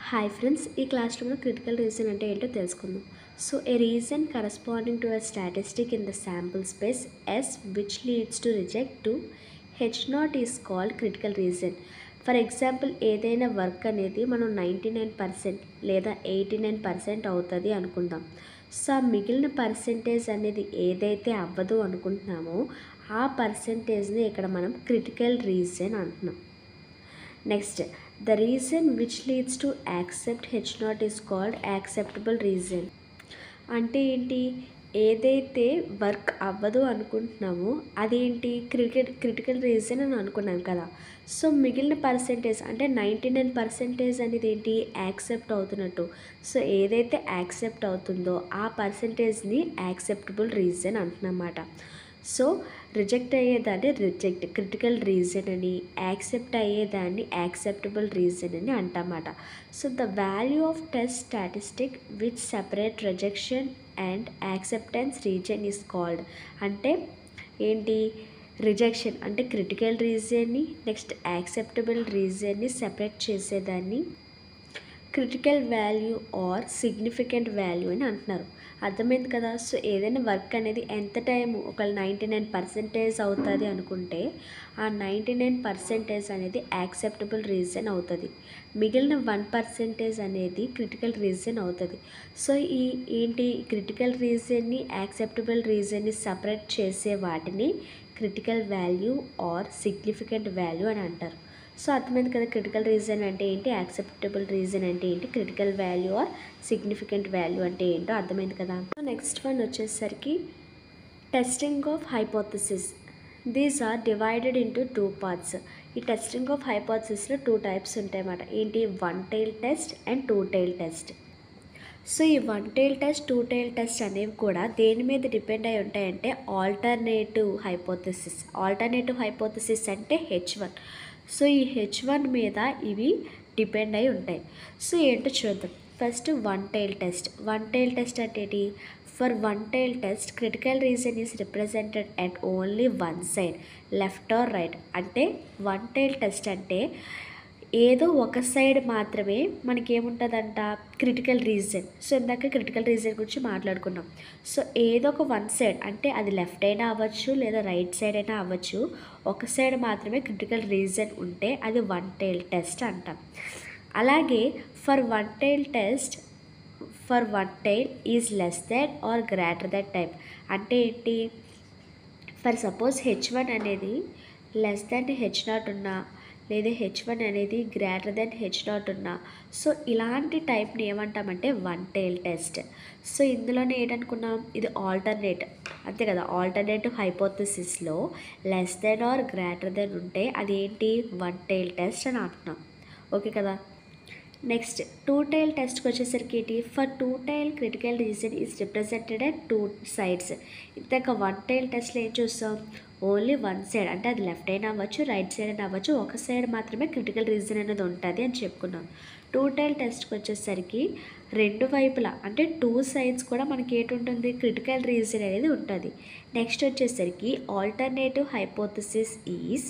hi friends ఈ క్లాస్లో మనం క్రిటికల్ రీజన్ అంటే ఏంటో తెలుసుకుందాం so a region corresponding to a statistic in the sample space S which leads to reject to H naught is called critical region for example ఏదైనా work అనేది మనం ninety nine percent లేదా eighty nine percent అవుతుంది అనుకుందాం so ఆ మిగిలిన percentage అనేది ఏదైతే అవ్వదు అనుకుంటున్నామో ఆ పర్సెంటేజ్ని ఇక్కడ మనం క్రిటికల్ రీజన్ అంటున్నాం next the region which leads to accept H naught is called acceptable region అంటే ఏంటి ఏదైతే వర్క్ అవ్వదు అనుకుంటున్నామో అదేంటి క్రికెట్ క్రిటికల్ రీజన్ అని అనుకున్నాం కదా సో మిగిలిన పర్సెంటేజ్ అంటే నైంటీ నైన్ పర్సెంటేజ్ అనేది ఏంటి యాక్సెప్ట్ అవుతున్నట్టు సో ఏదైతే యాక్సెప్ట్ అవుతుందో ఆ పర్సెంటేజ్ని యాక్సెప్టబుల్ రీజన్ అంటున్నమాట సో రిజెక్ట్ అయ్యేదాన్ని రిజెక్ట్ క్రిటికల్ రీజన్ అని యాక్సెప్ట్ అయ్యేదాన్ని యాక్సెప్టబుల్ రీజన్ అని అంటామాట so the value of test statistic which separate rejection and acceptance region is called అంటే ఏంటి రిజెక్షన్ అంటే క్రిటికల్ రీజన్ని నెక్స్ట్ యాక్సెప్టబుల్ రీజన్ని సెపరేట్ చేసేదాన్ని critical value or significant value అని అంటున్నారు అర్థమైంది కదా సో ఏదైనా వర్క్ అనేది ఎంత టైం ఒక నైంటీ నైన్ పర్సెంటేజ్ అవుతుంది అనుకుంటే ఆ నైంటీ నైన్ పర్సెంటేజ్ అనేది యాక్సెప్టబుల్ రీజన్ అవుతుంది మిగిలిన వన్ పర్సెంటేజ్ అనేది క్రిటికల్ రీజన్ అవుతుంది సో ఈ ఏంటి క్రిటికల్ రీజన్ని యాక్సెప్టబుల్ రీజన్ని సపరేట్ చేసే వాటిని critical value or significant value అని అంటారు సో అర్థమైంది కదా క్రిటికల్ రీజన్ అంటే ఏంటి యాక్సెప్టబుల్ రీజన్ అంటే ఏంటి critical value or significant value అంటే ఏంటో అర్థమైంది కదా సో నెక్స్ట్ వన్ వచ్చేసరికి testing of hypothesis these are divided into two parts ఈ టెస్టింగ్ ఆఫ్ హైపోథసిస్లో టూ టైప్స్ ఉంటాయి అన్నమాట ఏంటి one tail test and two tail test so ఈ one tail test two tail test అనేవి కూడా దేని మీద డిపెండ్ అయి ఉంటాయంటే ఆల్టర్నేటివ్ హైపోథసిస్ ఆల్టర్నేటివ్ హైపోథసిస్ అంటే హెచ్ వన్ సో ఈ హెచ్ వన్ మీద ఇవి డిపెండ్ అయి ఉంటాయి సో ఏంటో చూద్దాం first one tail test one tail test అంటే ఏంటి for one tail test critical region is represented at only one side left or right అంటే వన్ టైల్ టెస్ట్ అంటే ఏదో ఒక సైడ్ మాత్రమే మనకి ఏముంటుందంట క్రిటికల్ రీజన్ సో ఇందాక క్రిటికల్ రీజన్ గురించి మాట్లాడుకున్నాం సో ఏదో ఒక వన్ సైడ్ అంటే అది లెఫ్ట్ అయినా అవ్వచ్చు లేదా రైట్ సైడ్ అయినా అవ్వచ్చు ఒక సైడ్ మాత్రమే క్రిటికల్ రీజన్ ఉంటే అది వన్ టైల్ టెస్ట్ అంటాం అలాగే for one tail test for one tail is less than or greater than type అంటే ఏంటి ఫర్ సపోజ్ హెచ్ వన్ అనేది లెస్ దెన్ హెచ్ నాట్ ఉన్నా లేదా హెచ్ వన్ అనేది గ్రేటర్ దెన్ హెచ్ నాట్ ఉన్నా so ఇలాంటి టైప్ని ఏమంటామంటే వన్ టైల్ టెస్ట్ సో ఇందులోనే ఏంటనుకున్నాం ఇది ఆల్టర్నేట్ అంతే కదా ఆల్టర్నేటివ్ హైపోథసిస్లో less than or greater than ఉంటే అది ఏంటి వన్ టైల్ టెస్ట్ అని అంటున్నాం ఓకే కదా నెక్స్ట్ టూ టైల్ టెస్ట్కి వచ్చేసరికి ఏంటి for two tail critical region is represented at two sides ఇంతక వన్ టైల్ టెస్ట్లో ఏం చూస్తాం ఓన్లీ వన్ సైడ్ అంటే అది లెఫ్ట్ అయినా అవ్వచ్చు రైట్ సైడ్ అయినా అవ్వచ్చు ఒక సైడ్ మాత్రమే క్రిటికల్ రీజన్ అనేది ఉంటుంది అని చెప్పుకున్నాం టూ టైల్ టెస్ట్కి వచ్చేసరికి రెండు వైపులా అంటే టూ సైడ్స్ కూడా మనకి ఏంటి ఉంటుంది క్రిటికల్ రీజన్ అనేది ఉంటుంది నెక్స్ట్ వచ్చేసరికి alternative hypothesis is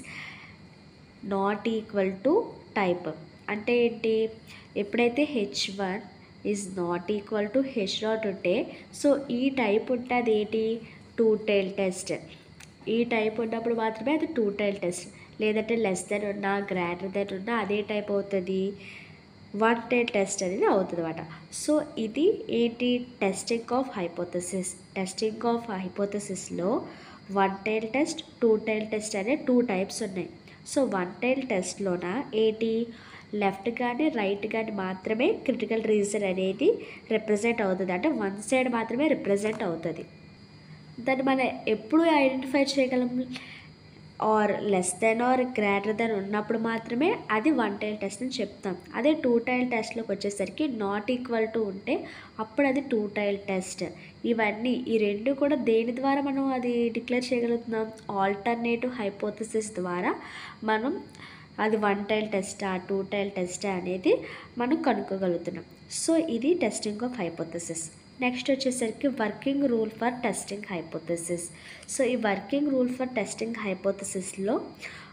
not equal to type అంటే ఏంటి ఎప్పుడైతే H one is not equal to H naught ఉంటే సో ఈ టైప్ ఉంటుంది ఏంటి టూ టైల్ టెస్ట్ ఈ టైప్ ఉన్నప్పుడు మాత్రమే అది టూ టైల్ టెస్ట్ లేదంటే లెస్ దెన్ ఉన్నా గ్రేటర్ దెన్ ఉన్నా అదే టైప్ అవుతుంది వన్ టైల్ టెస్ట్ అనేది అవుతుంది అనమాట సో ఇది ఏంటి testing of hypothesis testing of హైపోథసిస్లో one tail test two tail test అనే టూ టైప్స్ ఉన్నాయి సో వన్ టైల్ టెస్ట్లోన ఏంటి లెఫ్ట్ కానీ రైట్ కానీ మాత్రమే క్రిటికల్ రీజన్ అనేది రిప్రజెంట్ అవుతుంది అంటే వన్ సైడ్ మాత్రమే రిప్రజెంట్ అవుతుంది దాన్ని మనం ఎప్పుడు ఐడెంటిఫై చేయగలం or less than or greater than ఉన్నప్పుడు మాత్రమే అది వన్ టైల్ టెస్ట్ అని చెప్తాం అదే టూ టైల్ టెస్ట్లోకి వచ్చేసరికి నాట్ ఈక్వల్ టు ఉంటే అప్పుడు అది టూ టైల్ టెస్ట్ ఇవన్నీ ఈ రెండు కూడా దేని ద్వారా మనం అది డిక్లేర్ చేయగలుగుతున్నాం ఆల్టర్నేటివ్ హైపోథసిస్ ద్వారా మనం అది వన్ టైల్ టెస్టా టూ టైల్ టెస్టా అనేది మనం కనుక్కోగలుగుతున్నాం సో ఇది టెస్టింగ్ ఆఫ్ హైపోథసిస్ నెక్స్ట్ వచ్చేసరికి working rule for testing hypothesis so ఈ వర్కింగ్ రూల్ ఫర్ టెస్టింగ్ హైపోథసిస్లో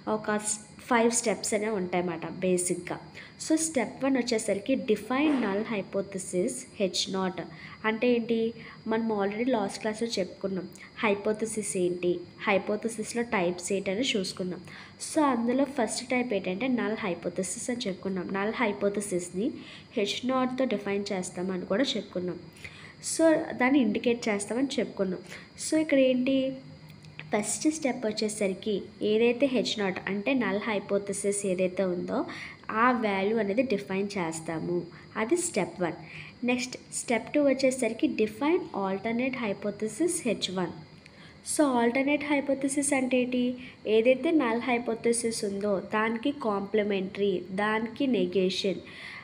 ఒక ఫైవ్ స్టెప్స్ అనేవి ఉంటాయన్నమాట బేసిక్గా సో స్టెప్ వన్ వచ్చేసరికి define null hypothesis H naught అంటే ఏంటి మనం ఆల్రెడీ లాస్ట్ క్లాస్లో చెప్పుకున్నాం హైపోథసిస్ ఏంటి హైపోథసిస్లో టైప్స్ ఏంటి అని చూసుకున్నాం సో అందులో ఫస్ట్ టైప్ ఏంటంటే నల్ హైపోథసిస్ అని చెప్పుకున్నాం నల్ హైపోథసిస్ని హెచ్ నాట్తో డిఫైన్ చేస్తామని కూడా చెప్పుకున్నాం సో దాన్ని ఇండికేట్ చేస్తామని చెప్పుకున్నాం సో ఇక్కడ ఏంటి ఫస్ట్ స్టెప్ వచ్చేసరికి ఏదైతే హెచ్ నాట్ అంటే నల్ హైపోథసిస్ ఏదైతే ఉందో ఆ వాల్యూ అనేది డిఫైన్ చేస్తాము అది step one next step two వచ్చేసరికి define alternate hypothesis H one so alternate hypothesis అంటే ఏంటి ఏదైతే నల్ హైపోథసిస్ ఉందో దానికి కాంప్లిమెంటరీ దానికి నెగేషన్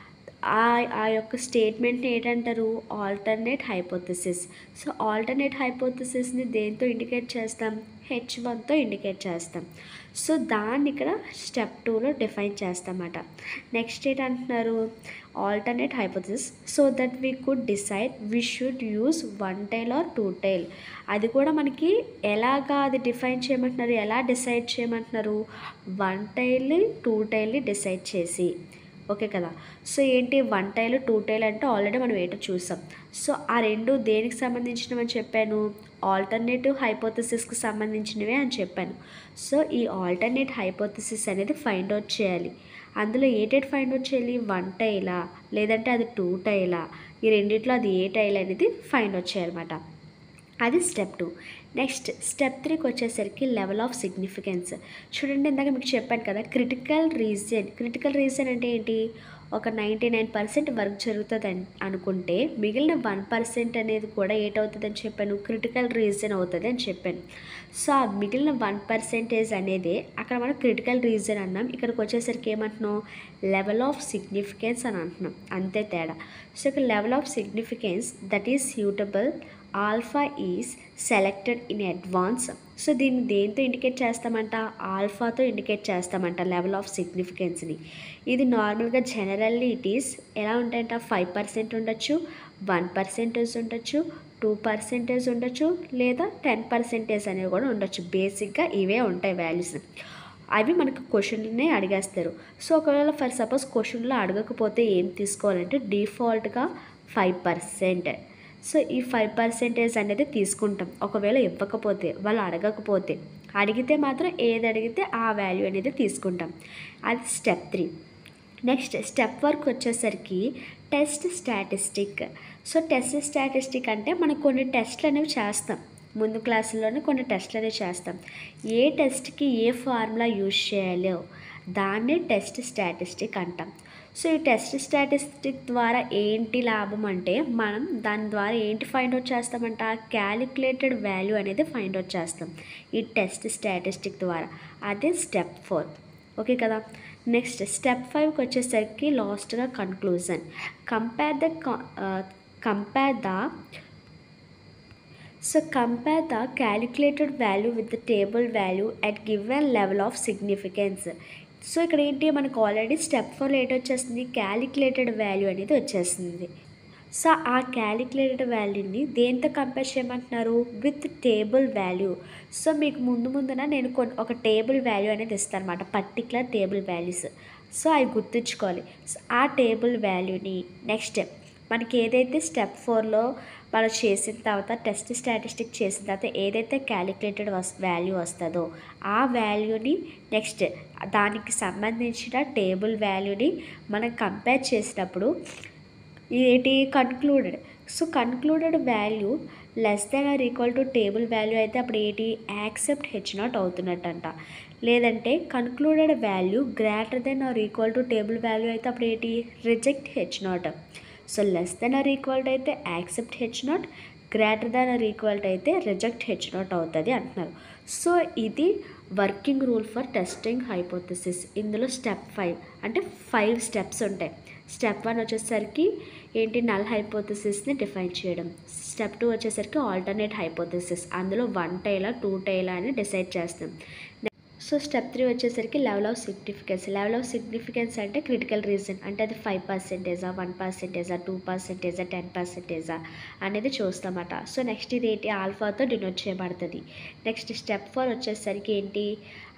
ఆ ఆ యొక్క స్టేట్మెంట్ని ఏంటంటారు ఆల్టర్నేట్ హైపోథసిస్ సో ఆల్టర్నేట్ హైపోథసిస్ని దేంతో ఇండికేట్ చేస్తాం హెచ్ వన్తో ఇండికేట్ చేస్తాం సో దాన్ని ఇక్కడ స్టెప్ టూలో డిఫైన్ చేస్తామట నెక్స్ట్ ఏంటంటున్నారు alternate hypothesis so that we could decide we should use one tail or two tail అది కూడా మనకి ఎలాగా అది డిఫైన్ చేయమంటున్నారు ఎలా డిసైడ్ చేయమంటున్నారు వన్ టైల్ని టూ టైల్ని డిసైడ్ చేసి ఓకే కదా సో ఏంటి వన్ టైల్ టూ టైల్ అంటే ఆల్రెడీ మనం ఏంటో చూసాం సో ఆ రెండు దేనికి సంబంధించినవి అని చెప్పాను ఆల్టర్నేటివ్ హైపోథసిస్కి సంబంధించినవే అని చెప్పాను సో ఈ ఆల్టర్నేట్ హైపోథసిస్ అనేది ఫైండ్ అవుట్ చేయాలి అందులో ఏటేటి ఫైండ్ అవుట్ చేయాలి వన్ టైలా లేదంటే అది టూ టైలా ఈ రెండిట్లో అది ఏ టైల్ అనేది ఫైండ్ అవుట్ చేయాలన్నమాట అది స్టెప్ టూ నెక్స్ట్ స్టెప్ త్రీకి వచ్చేసరికి లెవెల్ ఆఫ్ సిగ్నిఫికెన్స్ చూడండి ఇందాక మీకు చెప్పాను కదా క్రిటికల్ రీజన్ క్రిటికల్ రీజన్ అంటే ఏంటి ఒక నైంటీ నైన్ పర్సెంట్ వర్క్ జరుగుతుంది అని అనుకుంటే మిగిలిన వన్ పర్సెంట్ అనేది కూడా ఏటవుతుంది అని చెప్పాను క్రిటికల్ రీజన్ అవుతుంది అని చెప్పాను సో ఆ మిగిలిన వన్ పర్సెంటేజ్ అనేది అక్కడ మనం క్రిటికల్ రీజన్ అన్నాం ఇక్కడికి వచ్చేసరికి ఏమంటున్నాం లెవెల్ ఆఫ్ సిగ్నిఫికెన్స్ అని అంటున్నాం అంతే తేడా సో ఇక్కడ level of significance that is suitable alpha is selected in advance so దీన్ని దేంతో ఇండికేట్ చేస్తామంట ఆల్ఫాతో ఇండికేట్ చేస్తామంట లెవెల్ ఆఫ్ సిగ్నిఫికెన్స్ని ఇది నార్మల్గా జనరల్లీ ఇట్ ఈస్ ఎలా ఉంటాయంట ఫైవ్ పర్సెంట్ ఉండొచ్చు వన్ పర్సెంటేజ్ ఉండొచ్చు టూ పర్సెంటేజ్ ఉండొచ్చు లేదా టెన్ పర్సెంటేజ్ అనేవి కూడా ఉండొచ్చు బేసిక్గా ఇవే ఉంటాయి వాల్యూస్ అవి మనకు క్వశ్చన్నే అడిగేస్తారు సో ఒకవేళ ఫర్ సపోజ్ క్వశ్చన్లో అడగకపోతే ఏం తీసుకోవాలంటే డిఫాల్ట్గా ఫైవ్ పర్సెంట్ సో ఈ ఫైవ్ పర్సెంటేజ్ అనేది తీసుకుంటాం ఒకవేళ ఇవ్వకపోతే వాళ్ళు అడగకపోతే అడిగితే మాత్రం ఏది అడిగితే ఆ వాల్యూ అనేది తీసుకుంటాం అది step three next step work వచ్చేసరికి test statistic so test statistic అంటే మనం కొన్ని టెస్ట్లు అనేవి చేస్తాం ముందు క్లాసుల్లోనే కొన్ని టెస్ట్లు అనేవి చేస్తాం ఏ టెస్ట్కి ఏ ఫార్ములా యూజ్ చేయాలో దాన్నే టెస్ట్ స్టాటిస్టిక్ అంటాం సో ఈ టెస్ట్ స్టాటిస్టిక్ ద్వారా ఏంటి లాభం అంటే మనం దాని ద్వారా ఏంటి ఫైండ్ అవుట్ చేస్తామంట క్యాలిక్యులేటెడ్ వాల్యూ అనేది ఫైండ్ అవుట్ చేస్తాం ఈ టెస్ట్ స్టాటిస్టిక్ ద్వారా అదే స్టెప్ ఫోర్ ఓకే కదా నెక్స్ట్ స్టెప్ ఫైవ్కి వచ్చేసరికి లాస్ట్గా conclusion compare the compare the so compare the calculated value with the table value at given level of significance so ఇక్కడ ఏంటి మనకు ఆల్రెడీ స్టెప్ ఫోర్లో ఏంటి వచ్చేస్తుంది క్యాలిక్యులేటెడ్ వాల్యూ అనేది వచ్చేస్తుంది సో ఆ క్యాలిక్యులేటెడ్ వాల్యూని దేంతో కంపేర్ చేయమంటున్నారు విత్ టేబుల్ వాల్యూ సో మీకు ముందు ముందున నేను కొన్ని ఒక టేబుల్ వాల్యూ అనేది ఇస్తాను అనమాట పర్టికులర్ టేబుల్ వాల్యూస్ సో అవి గుర్తుంచుకోవాలి సో ఆ టేబుల్ వాల్యూని నెక్స్ట్ మనకి ఏదైతే స్టెప్ ఫోర్లో మనం చేసిన తర్వాత టెస్ట్ స్టాటిస్టిక్ చేసిన తర్వాత ఏదైతే క్యాలిక్యులేటెడ్ వస్ వాల్యూ వస్తుందో ఆ వాల్యూని నెక్స్ట్ దానికి సంబంధించిన టేబుల్ వాల్యూని మనం కంపేర్ చేసినప్పుడు ఏంటి concluded so concluded value less than or equal to table value అయితే అప్పుడు ఏంటి యాక్సెప్ట్ హెచ్ నాట్ అవుతున్నట్టంట లేదంటే concluded value greater than or equal to table value అయితే అప్పుడు ఏంటి reject H naught so less than or equal to అయితే accept H naught greater than or equal to అయితే రిజెక్ట్ హెచ్ నాట్ అవుతుంది అంటున్నారు so ఇది working rule for testing hypothesis ఇందులో step five అంటే ఫైవ్ స్టెప్స్ ఉంటాయి స్టెప్ వన్ వచ్చేసరికి ఏంటి నల్ హైపోథసిస్ని డిఫైన్ చేయడం స్టెప్ టూ వచ్చేసరికి ఆల్టర్నేట్ హైపోథసిస్ అందులో వన్ టైలా టూ టైలా అని డిసైడ్ చేస్తాం సో స్టెప్ త్రీ వచ్చేసరికి level of significance level of significance అంటే క్రిటికల్ రీజన్ అంటే అది ఫైవ్ పర్సెంటేజా వన్ పర్సెంటేజా టూ పర్సెంటేజా టెన్ పర్సెంటేజా అనేది చూస్తామట సో నెక్స్ట్ ఇది ఏంటి ఆల్ఫాతో డినోట్ చేయబడుతుంది నెక్స్ట్ స్టెప్ ఫోర్ వచ్చేసరికి ఏంటి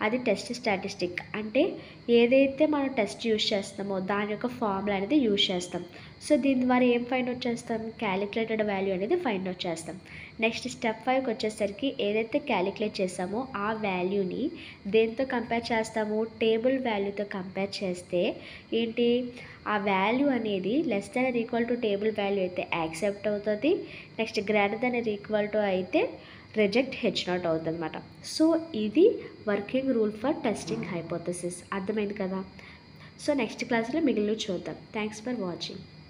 అది టెస్ట్ స్టాటిస్టిక్ అంటే ఏదైతే మనం టెస్ట్ యూస్ చేస్తామో దాని యొక్క ఫార్ములా అనేది యూస్ చేస్తాం సో దీని ద్వారా ఏం ఫైండ్ అవుట్ చేస్తాం క్యాలిక్యులేటెడ్ వాల్యూ అనేది ఫైండ్ అవుట్ చేస్తాం నెక్స్ట్ స్టెప్ ఫైవ్కి వచ్చేసరికి ఏదైతే క్యాలిక్యులేట్ చేస్తామో ఆ వాల్యూని దేంతో కంపేర్ చేస్తాము టేబుల్ వాల్యూతో కంపేర్ చేస్తే ఏంటి ఆ వాల్యూ అనేది less than or equal to table value అయితే యాక్సెప్ట్ అవుతుంది next greater than or equal to అయితే రిజెక్ట్ హెచ్ నాట్ అవుతుంది అనమాట సో ఇది working rule for testing hypothesis అర్థమైంది కదా సో నెక్స్ట్ క్లాస్లో మిగిలిన చూద్దాం థ్యాంక్స్ ఫర్ వాచింగ్